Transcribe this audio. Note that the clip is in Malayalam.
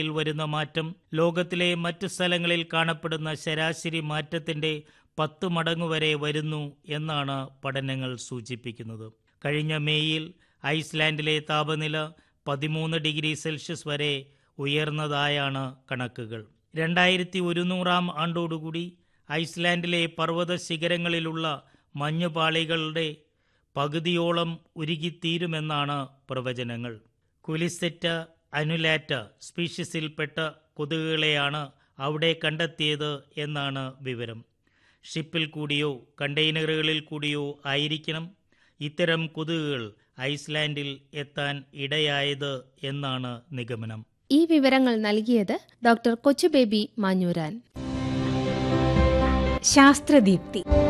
ിൽ വരുന്ന മാറ്റം ലോകത്തിലെ മറ്റു സ്ഥലങ്ങളിൽ കാണപ്പെടുന്ന ശരാശരി മാറ്റത്തിന്റെ പത്ത് മടങ്ങ് വരെ വരുന്നു എന്നാണ് പഠനങ്ങൾ സൂചിപ്പിക്കുന്നത് കഴിഞ്ഞ മേയിൽ ഐസ്ലാൻഡിലെ താപനില പതിമൂന്ന് ഡിഗ്രി സെൽഷ്യസ് വരെ ഉയർന്നതായാണ് കണക്കുകൾ രണ്ടായിരത്തി ഒരുന്നൂറാം ആണ്ടോടുകൂടി ഐസ്ലാൻഡിലെ പർവ്വത ശിഖരങ്ങളിലുള്ള മഞ്ഞുപാളികളുടെ പകുതിയോളം ഉരുകിത്തീരുമെന്നാണ് പ്രവചനങ്ങൾ കുലിസെറ്റ അനുലാറ്റ സ്പീഷീസിൽപ്പെട്ട കൊതുകുകളെയാണ് അവിടെ കണ്ടെത്തിയത് എന്നാണ് വിവരം ഷിപ്പിൽ കൂടിയോ കണ്ടെയ്നറുകളിൽ കൂടിയോ ആയിരിക്കണം ഇത്തരം കൊതുകുകൾ ഐസ്ലാൻഡിൽ എത്താൻ ഇടയായത് എന്നാണ് നിഗമനം ഈ വിവരങ്ങൾ നൽകിയത് ഡോക്ടർ കൊച്ചുബേബി മാഞ്ഞൂരാൻ ശാസ്ത്രദീപ്തി